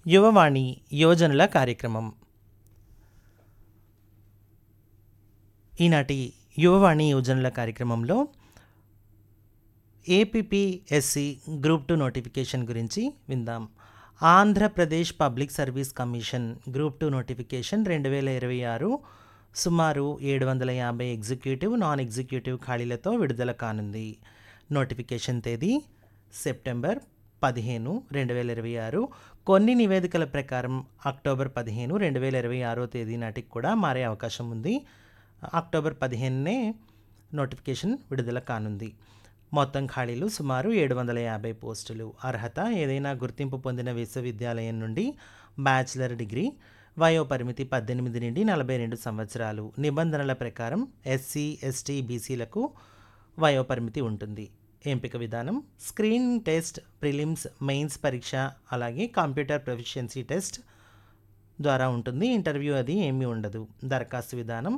యువవాణి యోజనల కార్యక్రమం ఈనాటి యువవాణి యోజనల కార్యక్రమంలో ఏపీపీఎస్సి గ్రూప్ టూ నోటిఫికేషన్ గురించి విందాం Andhra Pradesh public service commission group two notification రెండు వేల ఇరవై ఆరు సుమారు ఏడు వందల యాభై ఎగ్జిక్యూటివ్ నాన్ ఎగ్జిక్యూటివ్ ఖాళీలతో విడుదల కానుంది నోటిఫికేషన్ తేదీ సెప్టెంబర్ పదిహేను రెండు వేల ఇరవై ఆరు కొన్ని నివేదికల ప్రకారం అక్టోబర్ పదిహేను రెండు వేల ఇరవై ఆరో తేదీ నాటికి కూడా మారే అవకాశం ఉంది అక్టోబర్ పదిహేనునే నోటిఫికేషన్ విడుదల కానుంది మొత్తం ఖాళీలు సుమారు ఏడు వందల యాభై పోస్టులు అర్హత ఏదైనా గుర్తింపు పొందిన విశ్వవిద్యాలయం నుండి బ్యాచిలర్ డిగ్రీ వయో పరిమితి పద్దెనిమిది నుండి నలభై రెండు సంవత్సరాలు నిబంధనల ప్రకారం ఎస్సీ ఎస్టీ బీసీలకు వయో పరిమితి ఉంటుంది ఎంపిక విధానం స్క్రీన్ టెస్ట్ ప్రిలిమ్స్ మెయిన్స్ పరీక్ష అలాగే కంప్యూటర్ ప్రొఫిషియన్సీ టెస్ట్ ద్వారా ఉంటుంది ఇంటర్వ్యూ అది ఏమీ ఉండదు దరఖాస్తు విధానం